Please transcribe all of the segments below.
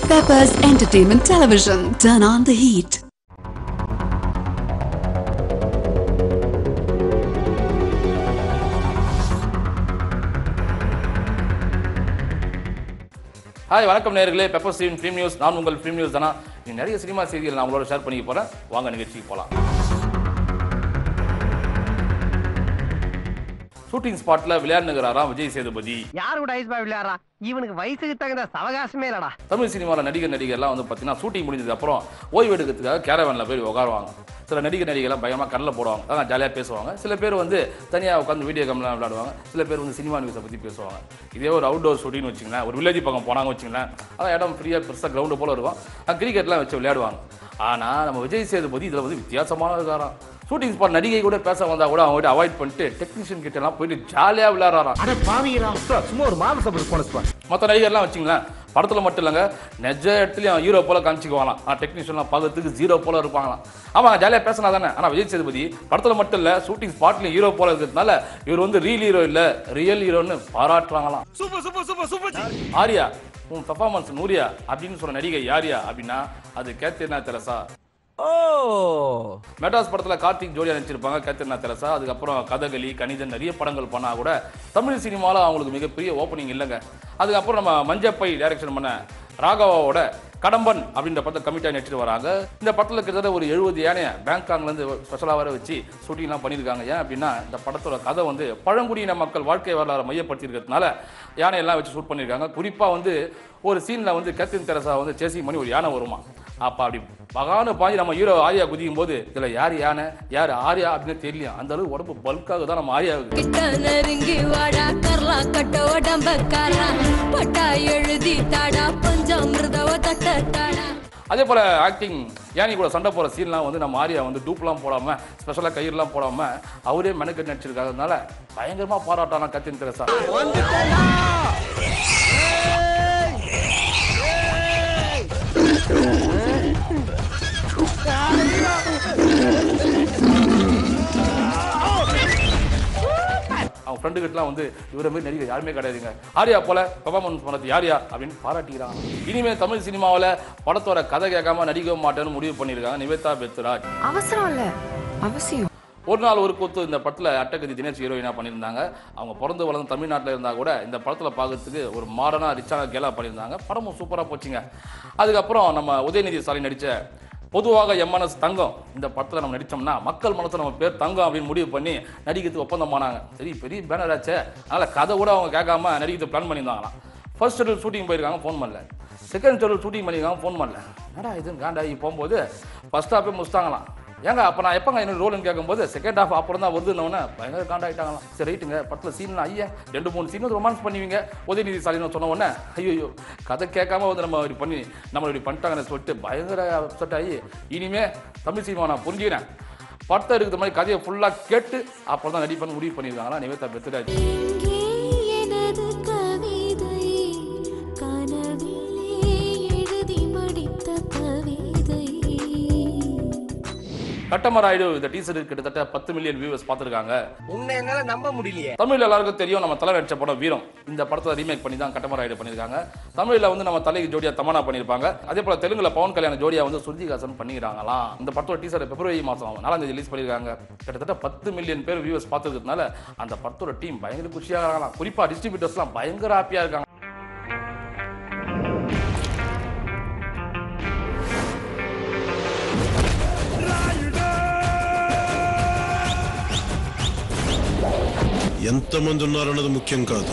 Peppers Entertainment Television. Turn on the heat. Hi வணக்கம் நேர்களே pepper Steven film news நான் உங்கள் ஃபிலிம் நியூஸ் தானா நீ நிறைய சினிமா செய்திகள் நான் உங்களோட ஷேர் பண்ணிக்க போறேன் வாங்க நிகழ்ச்சிக்கு போகலாம் ஷூட்டிங் ஸ்பாட்ல விளையாடுனுங்கிறாராம் விஜய் சேதுபதி யார் கூட ஐஸ் பாய் விளையாடுறா இவனுக்கு வயசுக்கு தகுந்த சவகாசமே இல்லடா தமிழ் சினிமாவில் நடிகர் நடிகர்லாம் வந்து பார்த்தீங்கன்னா ஷூட்டிங் முடிஞ்சதுக்கு அப்புறம் ஓய்வு எடுக்கிறதுக்காக கேரவனில் போய் உட்காருவாங்க சில நடிகர் நடிகர்லாம் பயமாக கண்ணில் போடுவாங்க அதான் ஜாலியாக பேசுவாங்க சில பேர் வந்து தனியாக உட்காந்து வீடியோ கேம்லாம் விளையாடுவாங்க சில பேர் வந்து சினிமா நியூஸை பற்றி பேசுவாங்க இதே ஒரு அவுட்டோர் ஷூட்டிங்னு வச்சுங்களேன் ஒரு வில்லேஜ் பக்கம் போனாங்க வச்சுங்களேன் அதான் இடம் ஃப்ரீயாக பெருசாக கிரவுண்டு போல இருக்கும் கிரிக்கெட்லாம் வச்சு விளையாடுவாங்க ஆனால் நம்ம விஜய் சேதுபதி இதில் வந்து வித்தியாசமான இருக்காராம் ஷூட்டிங் ஸ்பாட் நடிகை கூட பேச வந்தா கூட அவங்க கிட்ட அவாய்ட் பண்ணிட்டு டெக்னீஷியன் கிட்ட எல்லாம் போயிட்டு ஜாலியாக விளையாடுறாராம் அட பாவீரா சும்மா ஒரு மாத சபை போன ஸ்பாட் மற்ற நடிகர்லாம் வச்சுங்களேன் படத்தில் மட்டும் இல்லைங்க நெஜ இடத்துலையும் ஹீரோ போல காமிச்சிக்குவாங்களாம் ஆனால் டெக்னீஷியன்லாம் பார்க்கறதுக்கு ஜீரோ போல இருப்பாங்களாம் ஆமாம் ஜாலியாக பேசினா தானே ஆனால் விஜய் சேதுபதி படத்தில் மட்டும் இல்லை ஷூட்டிங் ஸ்பாட்லையும் ஹீரோ போல இருக்கிறதுனால இவர் வந்து ரீல் ஹீரோ இல்லை ரியல் ஹீரோன்னு பாராட்டுறாங்களாம் super super super super Arya உன் பெர்ஃபார்மன்ஸ் நூரியா அப்படின்னு சொன்ன நடிகை யாரியா அப்படின்னா அது கேத்தரினா தெரசா ஓ மெட்ராஸ் படத்துல கார்த்திக் ஜோடியா நடிச்சிருப்பாங்க கேத்தரினா தெரசா அதுக்கப்புறம் கதகளி கணிதன் நிறைய படங்கள் பண்ணா கூட தமிழ் சினிமாவில் அவங்களுக்கு மிகப்பெரிய ஓப்பனிங் இல்லைங்க அதுக்கப்புறம் நம்ம மஞ்சப்பை டைரக்ஷன் பண்ண ராகவாவோட கடம்பன் அப்படின்ற படத்தை கமிட்டாக நடிச்சிட்டு வராங்க இந்த படத்தில் கிட்டத்தட்ட ஒரு எழுபது யானையை பேங்காங்லேருந்து ஸ்பெஷலாக வர வச்சு ஷூட்டிங்லாம் பண்ணியிருக்காங்க ஏன் அப்படின்னா இந்த படத்தோட கதை வந்து பழங்குடியின மக்கள் வாழ்க்கை வரலாறு மையப்படுத்தி இருக்கிறதுனால யானையெல்லாம் வச்சு ஷூட் பண்ணியிருக்காங்க குறிப்பாக வந்து ஒரு சீனில் வந்து கேத்ரின் தெரசா வந்து சேசிங் பண்ணி ஒரு யானை வருமா அப்போ அப்படி பகான பாஞ்சு நம்ம ஹீரோ ஆரியா குதிக்கும் போது இதில் யார் யானை யார் ஆரியா அப்படின்னு தெரியலையா அந்த அளவுக்கு உடம்பு பல்காக தான் நம்ம ஆரியாவுக்கு கிட்ட நெருங்கி வாடா கர்லா கட்ட உடம்பக்காரா பட்டா எழுதி தாடா பஞ்சாமிர்தவ தட்ட தாடா அதே போல் ஆக்டிங் யானி கூட சண்டை போகிற சீன்லாம் வந்து நம்ம ஆரியா வந்து டூப்லாம் போடாமல் ஸ்பெஷலாக கயிறுலாம் போடாமல் அவரே மெனக்கெட்டு நடிச்சிருக்காதனால பயங்கரமாக பாராட்டலாம் கத்தின் தெரசா அவங்க ஃப்ரெண்டு கிட்டலாம் வந்து இவரை மாதிரி நடிகர் யாருமே கிடையாதுங்க ஆரியா போல பெர்ஃபார்மன்ஸ் பண்ணது யாரியா அப்படின்னு பாராட்டிக்கிறாங்க இனிமேல் தமிழ் சினிமாவில் படத்தோட கதை கேட்காம நடிக்க மாட்டேன்னு முடிவு பண்ணியிருக்காங்க நிவேதா பெத்ராஜ் அவசரம் இல்ல அவசியம் ஒரு நாள் ஒரு கூத்து இந்த படத்தில் அட்டகதி தினேஷ் ஹீரோயினாக பண்ணியிருந்தாங்க அவங்க பிறந்து வளர்ந்து தமிழ்நாட்டில் இருந்தால் கூட இந்த படத்தில் பார்க்கறதுக்கு ஒரு மாடர்னாக ரிச்சான கேலாக பண்ணியிருந்தாங்க படமும் சூப்பராக போச்சுங்க அதுக்கப்புறம் நம்ம உதயநிதி ஸ்டாலின் நடித்த பொதுவாக எம்என்எஸ் தங்கம் இந்த படத்தில் நம்ம நடித்தோம்னா மக்கள் மனசில் நம்ம பேர் தங்கம் அப்படின்னு முடிவு பண்ணி நடிக்கிறதுக்கு ஒப்பந்தம் பண்ணாங்க சரி பெரிய பேனர் ஆச்சே அதனால் கதை கூட அவங்க கேட்காம நடிக்கிறதுக்கு பிளான் பண்ணியிருந்தாங்களாம் ஃபர்ஸ்ட் ஷெடியூல் ஷூட்டிங் போயிருக்காங்க ஃபோன் பண்ணல செகண்ட் ஷெடியூல் ஷூட்டிங் பண்ணியிருக்காங்க ஃபோன் பண்ணல என்னடா இது காண்டாகி போகும்போது ஃபர்ஸ்ட் ஹாஃபே முடிச்சிட்டாங்களாம் ஏங்க அப்போ நான் எப்போங்க என்ன ரோல்னு கேட்கும்போது செகண்ட் ஹாஃப் அப்புறம் தான் வருதுன்னொன்னே பயங்கர காண்டாயிட்டாங்களாம் சரி ரைட்டுங்க படத்தில் சீன்லாம் ஐயா ரெண்டு மூணு சீன் ரொமான்ஸ் பண்ணுவீங்க உதயநிதி ஸ்டாலின் சொன்ன உடனே ஐயோ கதை கேட்காம வந்து நம்ம இப்படி பண்ணி நம்ம இப்படி பண்ணிட்டாங்கன்னு சொல்லிட்டு பயங்கர அப்செட் ஆகி இனிமே தமிழ் சினிமா நான் புரிஞ்சுக்கிறேன் படத்தை இருக்கிற மாதிரி கதையை ஃபுல்லாக கேட்டு அப்புறம் தான் நடிப்பேன்னு முடிவு பண்ணியிருக்காங்களா நிவேதா பெத்துராஜ் எங்கே எனது கவிதை கனவிலே எழுதி மடித்த கவிதை கட்டமராயுடு இந்த டீசர் கிட்டத்தட்ட பத்து மில்லியன் வியூவர்ஸ் பார்த்துருக்காங்க உன்னை என்னால நம்ப முடியலையே தமிழ் எல்லாருக்கும் தெரியும் நம்ம தலை நடிச்ச படம் வீரம் இந்த படத்தை ரீமேக் பண்ணி தான் கட்டமராயுடு பண்ணியிருக்காங்க தமிழில் வந்து நம்ம தலைக்கு ஜோடியா தமனா பண்ணியிருப்பாங்க அதே போல தெலுங்குல பவன் கல்யாண ஜோடியா வந்து சுருதிகாசன் பண்ணிக்கிறாங்களாம் இந்த படத்தோட டீசர் பிப்ரவரி மாதம் நாலாம் தேதி ரிலீஸ் பண்ணியிருக்காங்க கிட்டத்தட்ட பத்து மில்லியன் பேர் வியூவர்ஸ் பார்த்துருக்கிறதுனால அந்த படத்தோட டீம் பயங்கர குஷியாக இருக்காங்களாம் குறிப்பாக டிஸ்ட்ரிபியூட்டர்ஸ்லாம் பயங்கர ஹாப்பியாக இருக்காங்க ఎంతమంది ఉన్నారన్నది ముఖ్యం కాదు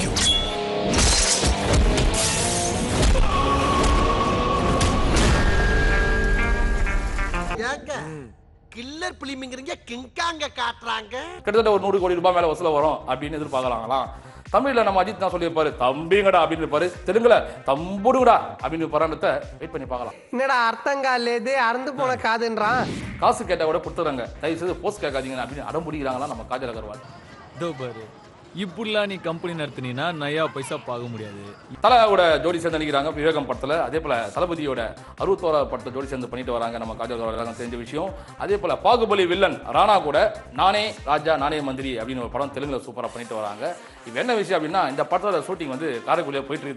ஏங்க கில்லர் பிலிமிங்கிறீங்க கிங்காங்க காட்டுறாங்க கிட்டத்தட்ட ஒரு நூறு கோடி ரூபாய் மேலே வசூல வரும் அப்படின்னு எதிர்பார்க்கலாங்களாம் தமிழில் நம்ம அஜித் தான் சொல்லியிருப்பாரு தம்பிங்கடா அப்படின்னு இருப்பாரு தெலுங்குல தம்புடுங்கடா அப்படின்னு இருப்பாரான்றத வெயிட் பண்ணி பார்க்கலாம் என்னடா அர்த்தங்கால் இது அறந்து போன காதுன்றான் காசு கேட்டால் கூட கொடுத்துறாங்க தயவு செய்து போஸ்ட் கேட்காதீங்க அப்படின்னு அடம் பிடிக்கிறாங்களா நம்ம காஜல் அகர்வால் இதோ பாரு இப்படிலாம் நீ கம்பெனி நடத்துனீன்னா நயா பைசா பார்க்க முடியாது தலாவோட ஜோடி சேர்ந்து நடிக்கிறாங்க விவேகம் படத்தில் அதே போல் தளபதியோட அறுபத்தோரா படத்தை ஜோடி சேர்ந்து பண்ணிட்டு வராங்க நம்ம காஜல் அகர்வால் தெரிஞ்ச விஷயம் அதே போல் பாகுபலி வில்லன் ராணா கூட நானே ராஜா நானே மந்திரி அப்படின்னு ஒரு படம் தெலுங்குல சூப்பராக பண்ணிட்டு வராங்க இப்போ என்ன விஷயம் அப்படின்னா இந்த படத்தோட ஷூட்டிங் வந்து காரைக்குடியே போயிட்டு இருக்குங்க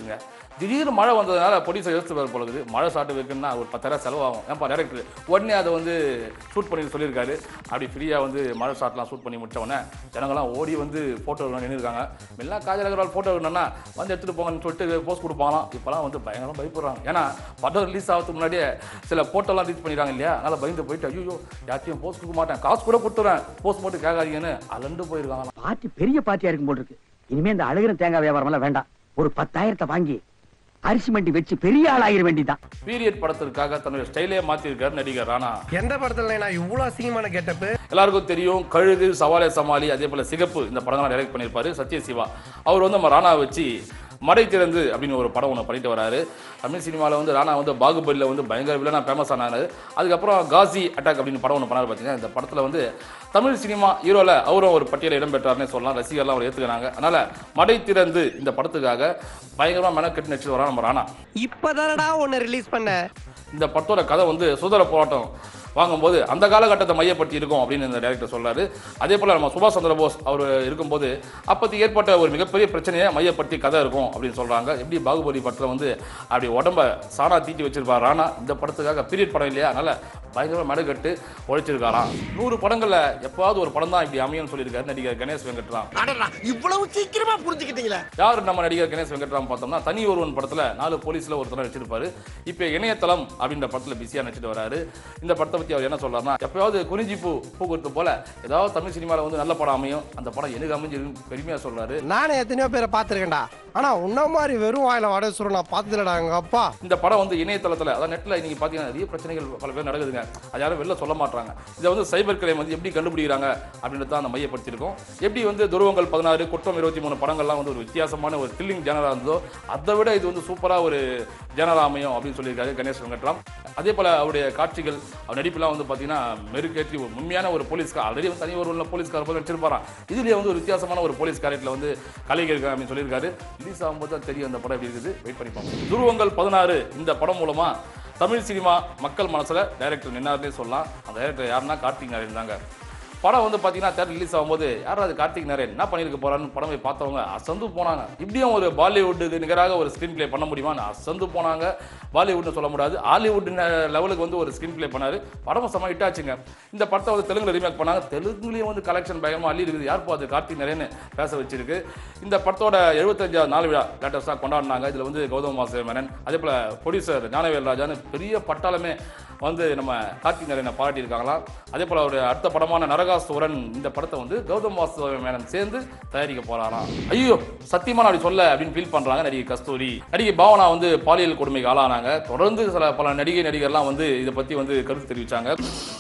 திடீர்னு மழை வந்ததுனால ப்ரொடியூசர் யோசிச்சு பாரு போல இருக்குது மழை ஷாட்டு வைக்கணும்னா ஒரு பத்தாயிரம் செலவாகும் ஏன்பா டேரக்டர் உடனே அதை வந்து ஷூட் பண்ணி சொல்லியிருக்காரு அப்படி ஃப்ரீயாக வந்து மழை ஷாட்லாம் ஷூட் பண்ணி முடிச்ச உடனே ஜனங்கள்லாம் ஓடி வந்து ஃபோட்டோ நின்றுருக்காங்க எல்லாம் காஜல் அகர்வால் ஃபோட்டோ எடுக்கணும்னா வந்து எடுத்துகிட்டு போங்கன்னு சொல்லிட்டு போஸ்ட் கொடுப்பாங்களாம் இப்போலாம் வந்து பயங்கரம் பயப்படுறாங்க ஏன்னா படம் ரிலீஸ் ஆகிறதுக்கு முன்னாடியே சில ஃபோட்டோலாம் ரிலீஸ் பண்ணிடுறாங்க இல்லையா அதனால் பயந்து போயிட்டு ஐயோ யார்ட்டையும் போஸ்ட் கொடுக்க மாட்டேன் காசு கூட கொடுத்துறேன் போஸ்ட் மட்டும் கேட்காதீங்கன்னு அலண்டு போயிருக்காங்க பார்ட்டி பெரிய பார்ட்டியா இருக்கும் போல் இருக்கு இனிமே இந்த அழுகிற தேங்காய் வியாபாரம் எல்லாம் வேண்டாம் ஒரு பத்தாயிரத்தை வாங்கி அரிசி மண்டி வச்சு பெரிய ஆள் ஆயிர வேண்டிதான் பீரியட் படத்திற்காக தன்னுடைய ஸ்டைலே மாற்றிருக்காரு நடிகர் ராணா எந்த படத்துல நான் இவ்வளவு அசிங்கமான கெட்டப்பு எல்லாருக்கும் தெரியும் கழுகு சவாலே சமாளி அதே போல சிகப்பு இந்த படங்கள்லாம் டைரக்ட் பண்ணியிருப்பாரு சத்ய சிவா அவர் வந்து நம்ம ராணா வச்சு மடை திறந்து அப்படின்னு ஒரு படம் ஒன்று பண்ணிட்டு வராரு தமிழ் சினிமாவில் வந்து ராணா வந்து பாகுபலியில் வந்து பயங்கர வில்லனா ஃபேமஸ் ஆனாரு அதுக்கப்புறம் காசி அட்டாக் அப்படின்னு படம் ஒன்று பண்ணாரு பார்த்தீங்கன்னா இந்த படத்தில் வந்து தமிழ் சினிமா ஹீரோவில் அவரும் ஒரு பட்டியலில் இடம் பெற்றார்னே சொல்லலாம் ரசிகர்லாம் அவர் ஏற்றுக்கிறாங்க அதனால் மடை திறந்து இந்த படத்துக்காக பயங்கரமாக மெனக்கெட்டு நடிச்சு வரா நம்ம ராணா இப்பதானடா ஒன்னு ரிலீஸ் பண்ண இந்த படத்தோட கதை வந்து சுதந்திர போராட்டம் வாங்கும்போது அந்த காலகட்டத்தை மையப்படுத்தி இருக்கும் அப்படின்னு இந்த டைரக்டர் சொல்றாரு அதே போல நம்ம சுபாஷ் சந்திர போஸ் அவர் இருக்கும்போது அப்போது ஏற்பட்ட ஒரு மிகப்பெரிய பிரச்சனையை மையப்படுத்தி கதை இருக்கும் அப்படின்னு சொல்றாங்க எப்படி பாகுபலி படத்தில் வந்து அப்படி உடம்ப சாணா தீட்டி வச்சிருப்பார் ராணா இந்த படத்துக்காக பீரியட் படம் இல்லையா அதனால பயங்கரமாக மெனக்கட்டு உழைச்சிருக்காராம் நூறு படங்கள்ல எப்பாவது ஒரு படம் தான் இப்படி அமையும்னு சொல்லியிருக்காரு நடிகர் கணேஷ் வெங்கட்ராம் அடடா இவ்வளவு சீக்கிரமா புரிஞ்சுக்கிட்டீங்களே யார் நம்ம நடிகர் கணேஷ் வெங்கட்ராம் பார்த்தோம்னா தனி ஒருவன் படத்துல நாலு போலீஸ்ல ஒருத்தர் நடிச்சிருப்பாரு இப்போ இணையதளம் அப்படின்ற படத்துல பிஸியா நடிச்சிட்டு வராரு இந்த படத்தை பத்தி அவர் என்ன சொல்றாருன்னா எப்பயாவது குறிஞ்சி பூ பூ கொடுத்த போல ஏதாவது தமிழ் சினிமால வந்து நல்ல படம் அமையும் அந்த படம் எனக்கு அமைஞ்சிருக்கு பெருமையா சொல்றாரு நானே எத்தனையோ பேரை பார்த்துருக்கேன்டா ஆனா உன்ன மாதிரி வெறும் வாயில வடை சுருள் நான் பார்த்ததுலடா எங்க அப்பா இந்த படம் வந்து இணையதளத்துல அதாவது நெட்ல இன்னைக்கு பாத்தீங்கன்னா நிறைய பிரச்சனைகள் பல பேர் நடக்குதுங்க அது யாரும் வெளில சொல்ல மாட்டாங்க இதை வந்து சைபர் கிரைம் வந்து எப்படி கண்டுபிடிக்கிறாங்க அப்படின்றத அந்த மையப்படுத்தியிருக்கோம் எப்படி வந்து துருவங்கள் பதினாறு குற்றம் இருபத்தி மூணு படங்கள்லாம் வந்து ஒரு வித்தியாசமான ஒரு த்ரில்லிங் ஜேனரா இருந்ததோ அதை விட இது வந்து சூப்பரா ஒரு ஜேனரா அமையும் அப்படின்னு சொல்லியிருக்காரு கணேஷ் வெங்கட்ராம் அதே போல அவருடைய காட்சிகள் அவர் நடிப்புலாம் வந்து பாத்தீங்கன்னா மெருகேற்றி ஒரு உண்மையான ஒரு போலீஸ்கார் ஆல்ரெடி வந்து தனி ஒரு போலீஸ்கார் போல நடிச்சிருப்பாராம் இதுலயே வந்து ஒரு வித்தியாசமான ஒரு போலீஸ் கேரக்டர்ல வந்து கலைஞர் இருக்காங்க அப்படின்னு சொல்லியிருக்காரு ரிலீஸ் ஆகும்போது தான் தெரியும் அந்த படம் எப்படி இருக்குது வெயிட் பண்ணி பார்ப்போம் துருவங்கள் பதினாறு இந்த படம் மூலமா தமிழ் சினிமா மக்கள் மனசுல டைரக்டர் நின்னார்னே சொல்லலாம் அந்த டைரக்டர் யாருன்னா கார்த்திக் நாராயண் தாங்க படம் வந்து பார்த்தீங்கன்னா தேட்டர் ரிலீஸ் ஆகும்போது யாராவது கார்த்திக் நாராயண் என்ன பண்ணியிருக்க போறான்னு படம் போய் பார்த்தவங்க அசந்து போனாங்க இப்படியும் ஒரு பாலிவுட்டுக்கு நிகராக ஒரு ஸ்க்ரீன் ப்ளே பண்ண முடியுமான்னு அசந்து போனாங்க பாலிவுட்னு சொல்ல முடியாது ஹாலிவுட் லெவலுக்கு வந்து ஒரு ஸ்க்ரீன் ப்ளே பண்ணாரு படம் செம்ம ஹிட் ஆச்சுங்க இந்த படத்தை வந்து தெலுங்குல ரீமேக் பண்ணாங்க தெலுங்குலேயும் வந்து கலெக்ஷன் பயங்கரமாக அள்ளி இருக்குது யார் அது கார்த்திக் நாராயண் பேச வச்சிருக்கு இந்த படத்தோட எழுபத்தஞ்சாவது நாள் விழா லேட்டஸ்டாக கொண்டாடினாங்க இதில் வந்து கௌதம் வாசு மேனன் அதே போல் ப்ரொடியூசர் ஞானவேல் ராஜான்னு பெரிய பட்டாளமே வந்து நம்ம கார்த்திக் நாராயணை பாராட்டியிருக்காங்களாம் அதே போல் அவருடைய அடுத்த படமான நரகாசுரன் இந்த படத்தை வந்து கௌதம் வாசு மேனன் சேர்ந்து தயாரிக்க போறாராம் ஐயோ சத்தியமா நான் அப்படி சொல்ல அப்படின்னு ஃபீல் பண்றாங்க நடிகை கஸ்தூரி நடிகை பாவனா வந்து பாலியல் கொடுமைக்கு ஆளானாங்க தொடர்ந்து சில பல நடிகை நடிகர்லாம் வந்து இதை பத்தி வந்து கருத்து தெரிவிச்சாங்க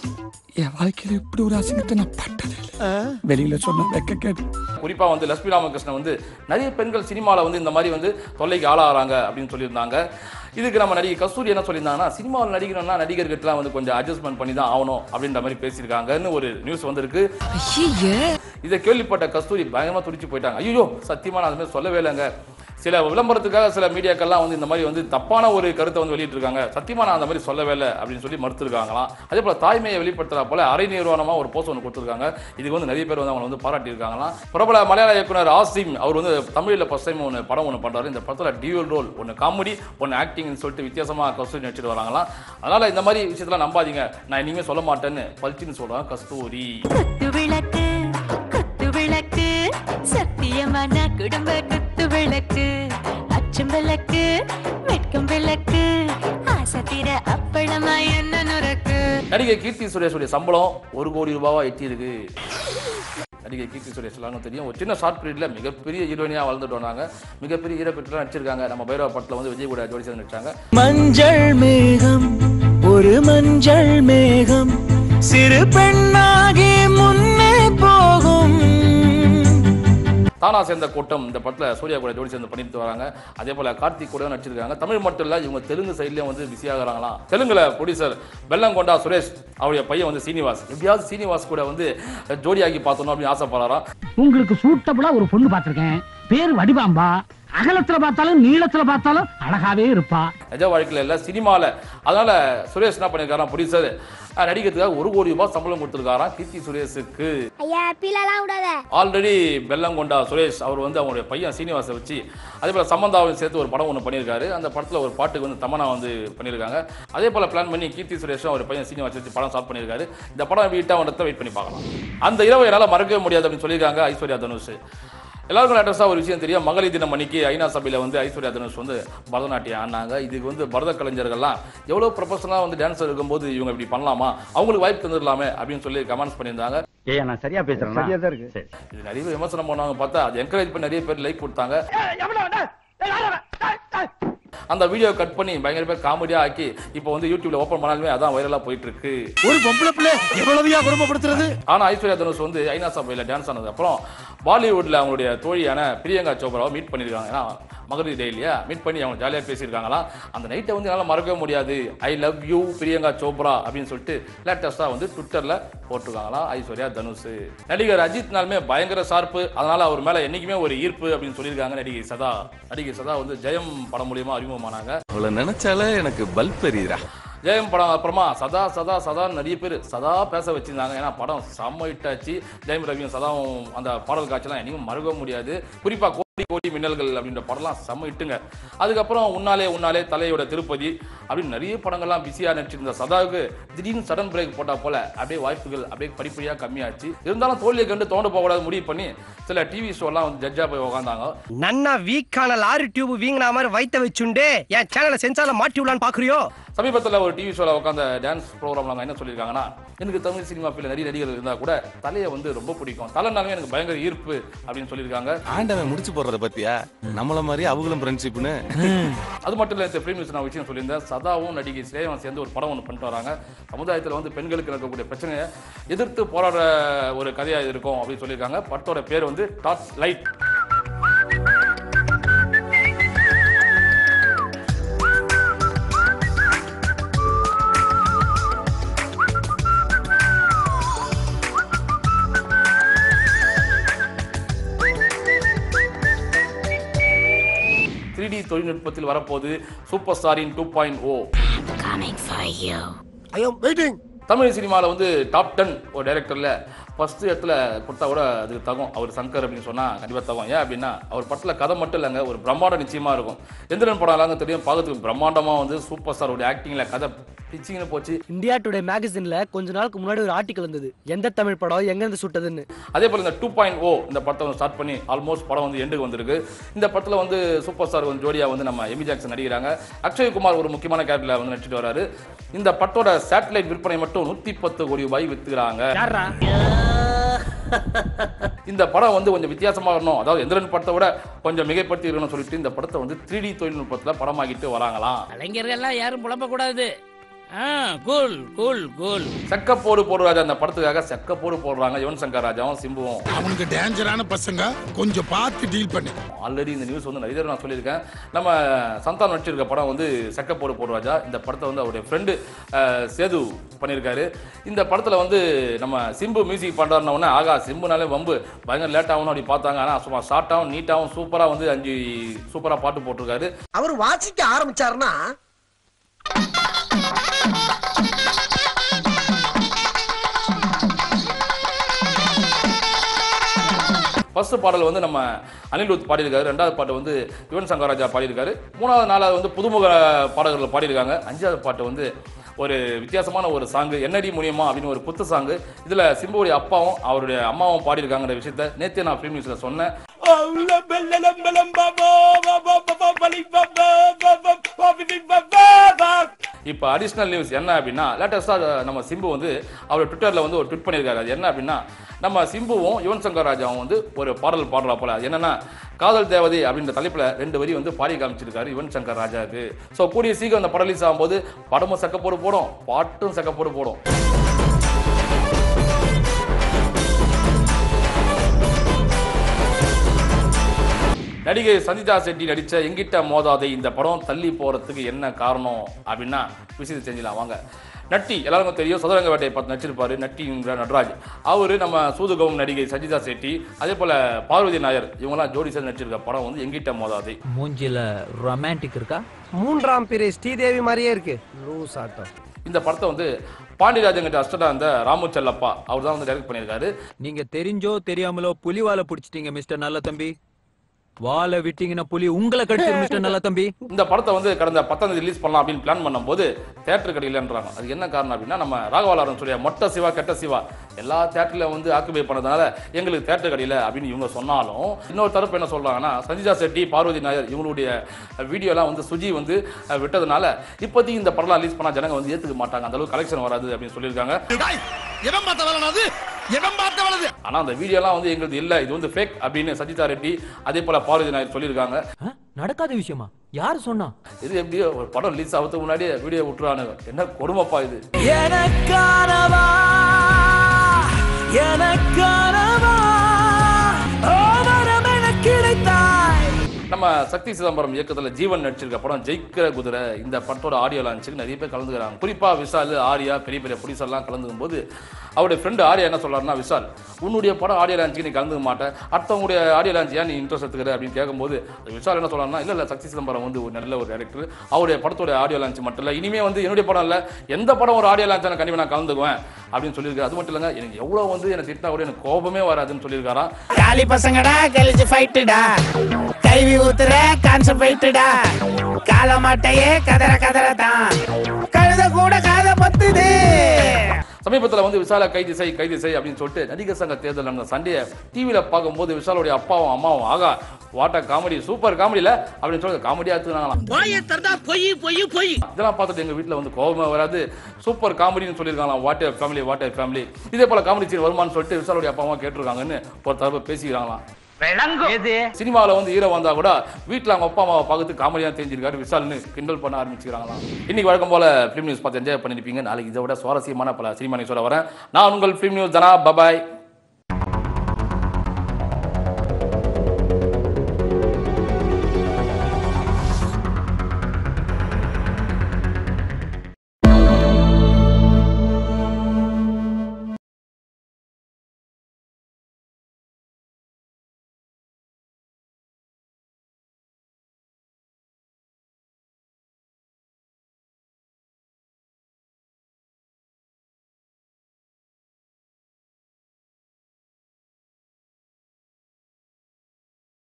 என் வாழ்க்கையில இப்படி ஒரு அசிங்கத்தை நான் பட்டதே இல்லை வெளியில சொன்ன வெக்க கேட்டு குறிப்பா வந்து லட்சுமி ராமகிருஷ்ணன் வந்து நிறைய பெண்கள் சினிமாவில் வந்து இந்த மாதிரி வந்து தொல்லைக்கு ஆளாகிறாங்க அப்படின்னு சொல்லியிருந்தாங்க இதுக்கு நம்ம நடிகை கஸ்தூரி என்ன சொல்லியிருந்தாங்கன்னா சினிமாவில் நடிக்கணும்னா நடிகர்கிட்டலாம் வந்து கொஞ்சம் அட்ஜஸ்ட்மெண்ட் பண்ணி தான் ஆகணும் அப்படின்ற மாதிரி பேசியிருக்காங்கன்னு ஒரு நியூஸ் வந்திருக்கு இதை கேள்விப்பட்ட கஸ்தூரி பயங்கரமா துடிச்சு போயிட்டாங்க ஐயோ சத்தியமா நான் அது மாதிரி சொல்லவே இல்லைங்க சில விளம்பரத்துக்காக சில மீடியாக்கள்லாம் வந்து இந்த மாதிரி வந்து தப்பான ஒரு கருத்தை வந்து வெளியிட்டிருக்காங்க சத்தியமா நான் அந்த மாதிரி சொல்லவே இல்லை அப்படின்னு சொல்லி மறுத்திருக்காங்களாம் அதே போல தாய்மையை வெளிப்படுத்துறா போல அரை நிறுவனமா ஒரு போஸ்ட் ஒன்று கொடுத்துருக்காங்க இதுக்கு வந்து நிறைய பேர் வந்து அவங்க வந்து பாராட்டியிருக்காங்களாம் பிரபல மலையாள இயக்குனர் ஆசிம் அவர் வந்து தமிழில் ஃபர்ஸ்ட் டைம் ஒன்று படம் ஒன்று பண்றாரு இந்த படத்தில் டியூல் ரோல் ஒன்று காமெடி ஒன்று ஆக்டிங்னு சொல்லிட்டு வித்தியாசமா கஸ்தூரி நடிச்சிட்டு வராங்களாம் அதனால இந்த மாதிரி விஷயத்தெல்லாம் நம்பாதீங்க நான் இனிமே சொல்ல மாட்டேன்னு பல்ச்சின்னு சொல்றாங்க கஸ்தூரி குத்து விளக்கு குத்து விளக்கு சத்தியமான குடும்ப குத்து விளக்கு அச்சம் விளக்கு வெட்கம் விளக்கு ஆசத்திர அப்பளமா என்ன நுறக்கு நடிகை கீர்த்தி சுரேஷுடைய சம்பளம் ஒரு கோடி ரூபாவா எட்டி இருக்கு நடிகை கீர்த்தி சுரேஷ் எல்லாருக்கும் தெரியும் ஒரு சின்ன ஷார்ட் பீரியட்ல மிகப்பெரிய ஹீரோயினியா வளர்ந்துட்டு வந்தாங்க மிகப்பெரிய ஹீரோ பெற்றுலாம் நடிச்சிருக்காங்க நம்ம பைரவ படத்துல வந்து விஜய் கூட ஜோடி சேர்ந்து நடிச்சாங்க மஞ்சள் மேகம் ஒரு மஞ்சள் மேகம் சிறு பெண்ணாகி முன்னே போகும் தானா சேர்ந்த கூட்டம் இந்த படத்துல சூர்யா கூட ஜோடி சேர்ந்து பண்ணிட்டு வராங்க அதே போல கார்த்திக் கூட நடிச்சிருக்காங்க தமிழ் மட்டும் இல்ல இவங்க தெலுங்கு சைட்லயும் வந்து பிஸி ஆகுறாங்களாம் தெலுங்குல ப்ரொடியூசர் வெள்ளங்கொண்டா சுரேஷ் அவருடைய பையன் வந்து சீனிவாஸ் எப்படியாவது சீனிவாஸ் கூட வந்து ஜோடியாகி பார்த்தோம் அப்படின்னு ஆசைப்படுறாராம் உங்களுக்கு சூட்டபுளா ஒரு பொண்ணு பார்த்திருக்கேன் பேர் வடிவாம்பா அகலத்துல பார்த்தாலும் நீளத்துல பார்த்தாலும் அழகாவே இருப்பா நிஜ வாழ்க்கையில் இல்லை சினிமாவில் அதனால சுரேஷ் என்ன பண்ணியிருக்காராம் ப்ரொடியூசர் நடிக்கிறதுக்காக ஒரு கோடி ரூபாய் சம்பளம் கொடுத்துருக்காராம் கீர்த்தி சுரேஷுக்கு ஐயா பீலெல்லாம் விடாத ஆல்ரெடி பெல்லங்கொண்டா சுரேஷ் அவர் வந்து அவங்களுடைய பையன் சீனிவாசை வச்சு அதே போல் சம்பந்தாவையும் சேர்த்து ஒரு படம் ஒன்று பண்ணியிருக்காரு அந்த படத்தில் ஒரு பாட்டுக்கு வந்து தமனா வந்து பண்ணியிருக்காங்க அதே போல் பிளான் பண்ணி கீர்த்தி சுரேஷும் அவர் பையன் சீனிவாசை வச்சு படம் ஸ்டார்ட் பண்ணியிருக்காரு இந்த படம் வீட்டாக வந்துட்டு வெயிட் பண்ணி பார்க்கலாம் அந்த இரவு என்னால் மறக்கவே முடியாது அப்படின்னு சொல்லியிருக்காங்க ஐஸ்வர்யா தனுஷ் எல்லாருக்கும் லேட்டஸ்டாக ஒரு விஷயம் தெரியும் மகளிர் தினம் அன்னைக்கு ஐநா சபையில் வந்து ஐஸ்வர்யா தனுஷ் வந்து பரதநாட்டியம் ஆடினாங்க இதுக்கு வந்து பரத கலைஞர்கள்லாம் எவ்வளோ ப்ரொஃபஷனலாக வந்து டான்ஸர் இருக்கும்போது இவங்க இப்படி பண்ணலாமா அவங்களுக்கு வாய்ப்பு தந்துடலாமே அப்படின்னு சொல்லி கமெண்ட்ஸ் பண்ணியிருந்தாங்க ஏய் நான் சரியா பேசுறேன் சரியா தான் இருக்கு இது நிறைய பேர் விமர்சனம் பண்ணாங்க பார்த்தா அது என்கரேஜ் பண்ணி நிறைய பேர் லைக் கொடுத்தாங்க அந்த வீடியோ கட் பண்ணி பயங்கர பேர் காமெடியா ஆக்கி இப்போ வந்து யூடியூப்ல ஓப்பன் பண்ணாலுமே அதான் வைரலா போயிட்டு இருக்கு ஒரு பொம்பளை பிள்ளை எவ்வளவுயா குடும்பப்படுத்துறது ஆனா ஐஸ்வர்யா தனுஷ் வந்து ஐநா சபையில் டான்ஸ் ஆனது அப்புறம் பாலிவுட்ல அவங்களுடைய தோழியான பிரியங்கா சோப்ராவை மீட் பண்ணியிருக்காங்க ஏன்னா மகளிர் டே இல்லையா மீட் பண்ணி அவங்க ஜாலியாக பேசியிருக்காங்களாம் அந்த நைட்டை வந்து என்னால் மறக்கவே முடியாது I love you Priyanka Chopra அப்படின்னு சொல்லிட்டு லேட்டஸ்ட்டாக வந்து ட்விட்டரில் போட்டிருக்காங்களாம் ஐஸ்வர்யா தனுஷ் நடிகர் அஜித்னாலுமே பயங்கர ஷார்ப்பு அதனால அவர் மேலே என்றைக்குமே ஒரு ஈர்ப்பு அப்படின்னு சொல்லியிருக்காங்க நடிகை சதா நடிகை சதா வந்து ஜெயம் படம் மூலியமா அறிமுகமானாங்க அவளை நினைச்சாலே எனக்கு பல்ப் எரியுதுடா ஜெயம் படம் அப்புறமா சதா சதா சதா நிறைய பேர் சதா பேச வச்சிருந்தாங்க ஏன்னா படம் செம்ம hit ஆச்சு ஜெயம் ரவியும் சதாவும் அந்த பாடல் காட்சியெல்லாம் என்னையும் மறக்க முடியாது குறிப்பா கோடி கோடி மின்னல்கள் அப்படின்ற படம்லாம் செம்ம இட்டுங்க அதுக்கப்புறம் உன்னாலே உன்னாலே தலையோட திருப்பதி அப்படின்னு நிறைய படங்கள்லாம் பிஸியாக நடிச்சிருந்த சதாவுக்கு திடீர்னு சடன் பிரேக் போட்டா போல அப்படியே வாய்ப்புகள் அப்படியே படிப்படியாக கம்மியாச்சு இருந்தாலும் தோல்வியை கண்டு தோண்டு போகக்கூடாது முடிவு பண்ணி சில டிவி ஷோலாம் வந்து ஜட்ஜா போய் உட்காந்தாங்க நன்னா வீக்கான லாரி டியூப் வீங்கின மாதிரி வைத்த வச்சுண்டே என் சேனலை சென்சார்ல மாட்டி விடலான்னு பாக்குறியோ சமீபத்தில் ஒரு டிவி ஷோவில் உட்காந்த டான்ஸ் ப்ரோக்ராம்ல அவங்க என்ன சொல்லியிருக்காங்கன்னா எனக்கு தமிழ் சினிமா ஃபீல்டில் நிறைய நடிகர்கள் இருந்தால் கூட தலையை வந்து ரொம்ப பிடிக்கும் தலைனாலுமே எனக்கு பயங்கர ஈர்ப்பு அப்படின்னு சொல்லியிருக்காங்க ஆண்டவன் முடிச்சு போடுறத பத்தியா நம்மள மாதிரி அவங்களும் ஃப்ரெண்ட்ஷிப்னு அது மட்டும் இல்லை இந்த ஃபிலிம் நான் விஷயம் சொல்லியிருந்தேன் சதாவும் நடிகை ஸ்ரேயாவும் சேர்ந்து ஒரு படம் ஒன்று பண்ணிட்டு வராங்க சமுதாயத்தில் வந்து பெண்களுக்கு இருக்கக்கூடிய பிரச்சனையை எதிர்த்து போராடுற ஒரு கதையாக இது இருக்கும் அப்படின்னு சொல்லியிருக்காங்க படத்தோட பேர் வந்து டாட் லைட் த்ரீ டி தொழில்நுட்பத்தில் வரப்போது சூப்பர் ஸ்டாரின் டூ பாயிண்ட் ஓ ஐயோ வெயிட்டிங் தமிழ் சினிமாவில் வந்து டாப் டென் ஒரு டைரக்டரில் ஃபஸ்ட்டு இடத்துல கொடுத்தா கூட அதுக்கு தகும் அவர் சங்கர் அப்படின்னு சொன்னால் கண்டிப்பாக தகும் ஏன் அப்படின்னா அவர் படத்தில் கதை மட்டும் இல்லைங்க ஒரு பிரம்மாண்டம் நிச்சயமாக இருக்கும் எந்திரன் படம் எல்லாங்க தெரியும் பார்க்கறதுக்கு பிரம்மாண்டமாக வந்து சூப்பர் ஸ்டாரோட ஆக்டிங்கில் கதை பிச்சிங்கன்னு போச்சு இந்தியா டுடே மேகசின்ல கொஞ்ச நாளுக்கு முன்னாடி ஒரு ஆர்டிக்கல் இருந்தது எந்த தமிழ் படம் எங்க இருந்து சுட்டதுன்னு அதே போல் இந்த டூ பாயிண்ட் ஓ இந்த படத்தை வந்து ஸ்டார்ட் பண்ணி ஆல்மோஸ்ட் படம் வந்து எண்டுக்கு வந்திருக்கு இந்த படத்தில் வந்து சூப்பர் ஸ்டார் வந்து ஜோடியாக வந்து நம்ம எமி ஜாக்சன் நடிக்கிறாங்க அக்ஷய் குமார் ஒரு முக்கியமான கேரக்டரில் வந்து நடிச்சிட்டு வராரு இந்த படத்தோட சேட்டலைட் விற்பனை மட்டும் நூற்றி பத்து கோடி ரூபாய் வித்துக்கிறாங்க இந்த படம் வந்து கொஞ்சம் வித்தியாசமா இருக்கணும் அதாவது எந்திரன் படத்தை விட கொஞ்சம் மிகைப்படுத்தி இருக்கணும்னு சொல்லிட்டு இந்த படத்தை வந்து த்ரீ டி தொழில்நுட்பத்தில் படமாக்கிட்டு வராங்களாம் கலைஞர்கள்லாம் யாரும் புலம்ப கூடாது ஆ கூல் கூல் கூல் செக்கப்போடு போடு ராஜா அந்த படத்துக்காக செக்கப்போடு போடுறாங்க யுவன் சங்கர் ராஜாவும் சிம்புவும் அவனுக்கு டேஞ்சரான பசங்க கொஞ்சம் பார்த்து டீல் பண்ணு ஆல்ரெடி இந்த நியூஸ் வந்து நிறைய தடவை நான் சொல்லியிருக்கேன் நம்ம சந்தானம் நடிச்சிருக்க படம் வந்து செக்கப்போடு போடு ராஜா இந்த படத்தை வந்து அவருடைய ஃப்ரெண்டு சேது பண்ணியிருக்காரு இந்த படத்தில் வந்து நம்ம சிம்பு மியூசிக் பண்ணுறாருன உடனே ஆகா சிம்புனாலே வம்பு பயங்கர லேட் ஆகணும் அப்படி பார்த்தாங்க ஆனால் சும்மா ஷார்ட்டாகவும் நீட்டாகவும் சூப்பராக வந்து அஞ்சு சூப்பராக பாட்டு போட்டிருக்காரு அவர் வாசிக்க ஆரம்பிச்சாருன்னா ஃபர்ஸ்ட் பாடல் வந்து நம்ம அனிருத் பாடியிருக்காரு ரெண்டாவது பாட்டு வந்து யுவன் சங்கர் ராஜா பாடியிருக்காரு மூணாவது நாலாவது வந்து புதுமுக பாடகர்கள் பாடியிருக்காங்க அஞ்சாவது பாட்டு வந்து ஒரு வித்தியாசமான ஒரு சாங்கு என்னடி முடியுமா அப்படின்னு ஒரு குத்து சாங்கு இதில் சிம்புவுடைய அப்பாவும் அவருடைய அம்மாவும் பாடியிருக்காங்கிற விஷயத்த நேற்று நான் ஃபிலிம் நியூஸில் சொன்னேன் இப்போ அடிஷ்னல் நியூஸ் என்ன அப்படின்னா லேட்டஸ்டாக நம்ம சிம்பு வந்து அவர் ட்விட்டரில் வந்து ஒரு ட்விட் பண்ணியிருக்காரு அது என்ன அப்படின்னா நம்ம சிம்புவும் யுவன் சங்கர் ராஜாவும் வந்து ஒரு பாடல் பாடுறா போல அது என்னன்னா காதல் தேவதை அப்படின்ற தலைப்பில் ரெண்டு வரி வந்து பாடி காமிச்சிருக்காரு யுவன் சங்கர் ராஜாவுக்கு ஸோ கூடிய சீக்கிரம் அந்த படம் ரிலீஸ் ஆகும்போது படமும் சக்கப்போடு போடும் பாட்டும் சக்கப்போடு போடும் நடிகை சஞ்சிதா செட்டி நடித்த எங்கிட்ட மோதாதை இந்த படம் தள்ளி போறதுக்கு என்ன காரணம் அப்படின்னா விஷயத்தை செஞ்சிடலாம் வாங்க நட்டி எல்லாருக்கும் தெரியும் சதுரங்க வேட்டையை பார்த்து நடிச்சிருப்பாரு நட்டிங்கிற நடராஜ் அவரு நம்ம சூதுகவும் நடிகை சஜிதா செட்டி அதே போல பார்வதி நாயர் இவங்கெல்லாம் ஜோடி சேர்ந்து நடிச்சிருக்க படம் வந்து எங்கிட்ட மோதாதை மூஞ்சில ரொமான்டிக் இருக்கா மூன்றாம் பிறை ஸ்ரீதேவி மாதிரியே இருக்கு லூஸ் ஆட்டம் இந்த படத்தை வந்து பாண்டியராஜன் கிட்ட அஸ்டடா அந்த ராமு செல்லப்பா அவர் தான் வந்து டைரக்ட் பண்ணியிருக்காரு நீங்க தெரிஞ்சோ தெரியாமலோ புலி வாழை பிடிச்சிட்டீங்க மிஸ்டர் நல்ல தம்பி வாழை விட்டீங்கன்னா புலி உங்களை கடிச்சிரு மிஸ்டர் நல்ல தம்பி இந்த படத்தை வந்து கடந்த பத்தாம் தேதி ரிலீஸ் பண்ணலாம் அப்படின்னு பிளான் பண்ணும்போது தேட்டர் கிடைக்கலன்றாங்க அது என்ன காரணம் அப்படின்னா நம்ம ராகவாலாரன் சொல்லிய மொட்டை சிவா கெட்ட சிவா எல்லா தேட்டர்ல வந்து ஆக்குபை பண்ணதுனால எங்களுக்கு தேட்டர் கிடையில அப்படின்னு இவங்க சொன்னாலும் இன்னொரு தரப்பு என்ன சொல்றாங்கன்னா சஞ்சிதா செட்டி பார்வதி நாயர் இவங்களுடைய வீடியோலாம் வந்து சுஜி வந்து அஹ், விட்டதுனால இப்போதைக்கு இந்த படம்லாம் ரிலீஸ் பண்ணா ஜனங்க வந்து ஏத்துக்க மாட்டாங்க அந்த அளவுக்கு கலெக்ஷன் வராது அப்படின்னு சொல்லியிருக்காங்க இடம் பார்த்த வேலை அது இடம் பார்த்த வேலை ஆனா அந்த வீடியோலாம் வந்து எங்களுது இல்ல இது வந்து ஃபேக் அப்படின்னு சஜிதா ரெட்டி அதே போல பார்வதி நாயர் சொல்லியிருக்காங்க நடக்காத விஷயமா யார் சொன்னா இது எப்படியோ ஒரு படம் ரிலீஸ் ஆகிறதுக்கு முன்னாடியே வீடியோ விட்டுறானுங்க என்ன கொடுமைப்பா இது எனக்கானவா எனக்கானவா ஓவரம் எனக்கு கிடைத்தாய் நம்ம சக்தி சிதம்பரம் இயக்கத்துல ஜீவன் நடிச்சிருக்க படம் ஜெயிக்கிற குதிரை இந்த படத்தோட ஆடியோ லான்ச்சுக்கு நிறைய பேர் கலந்துக்கிறாங்க குறிப்பா விஷால் ஆர்யா பெரிய பெரிய ப்ரொடியூசர்லாம் கலந்துக்கும் போது அவருடைய ஃப்ரெண்டு ஆர்யா என்ன சொல்றாருன்னா விஷால் உன்னுடைய படம் ஆடியோ லான்ச்சுக்கு நீ கலந்துக்க மாட்டேன் அடுத்தவங்களுடைய ஆடியோ லான்ச் ஏன் நீ இன்ட்ரெஸ்ட் எடுத்துக்கிற அப்படின்னு கேட்கும்போது அது விஷால் என்ன சொல்றாருன்னா இல்ல இல்ல சக்தி சிதம்பரம் வந்து ஒரு நல்ல ஒரு டேரக்டர் அவருடைய படத்தோட ஆடியோ லான்ச் மட்டும் இல்ல இனிமே வந்து என்னுடைய படம் இல்ல எந்த படம் ஒரு ஆடியோ லான்ச் கண்டிப்பா நான் கலந்துக்குவேன் அப்படின்னு சொல்லியிருக்காரு அது மட்டும் இல்லைங்க எனக்கு எவ்வளவு வந்து எனக்கு திட்டினா கூட எனக்கு கோபமே வராதுன்னு சொல்லியிருக்காராம் காலி பசங்கடா கழிச்சு ஃபைட்டுடா கைவி ஊத்துற கான்செப்ட் ஃபைட்டுடா கால மாட்டையே கதற கதற தான் கழுத கூட காத பத்துது சமீபத்தில் வந்து விசால கைது செய் கைது செய் அப்படின்னு சொல்லிட்டு நடிகர் சங்க தேர்தல் நடந்த சண்டையை டிவியில் பார்க்கும்போது விஷாலுடைய அப்பாவும் அம்மாவும் ஆகா வாட்ட காமெடி சூப்பர் காமெடியில் அப்படின்னு சொல்லி காமெடியாக எடுத்துனாங்களாம் போய் தரதா பொய் பொய் பொய் இதெல்லாம் பார்த்துட்டு எங்கள் வீட்டில் வந்து கோபமே வராது சூப்பர் காமெடின்னு சொல்லியிருக்காங்களாம் what a family what a family இதே போல காமெடி சீன் வருமான்னு சொல்லிட்டு விஷாலுடைய அப்பா அம்மா கேட்டிருக்காங்கன்னு ஒரு தரப்பு பேசிக்கிறாங்களாம் சினிமாவில் வந்து ஹீரோ வந்தா கூட வீட்டில் அவங்க அப்பா அம்மாவை பார்த்து காமெடியாக தெரிஞ்சிருக்காரு விஷால்னு கிண்டல் பண்ண ஆரம்பிச்சுக்கிறாங்களாம் இன்னைக்கு வழக்கம் போல ஃபிலிம் நியூஸ் பார்த்து என்ஜாய் பண்ணிருப்பீங்க நாளைக்கு இதை விட சுவாரஸ்யமான பல சினிமா நியூஸோட வரேன் நான் உங்கள் ஃபிலிம் நியூஸ் தனா பபாய்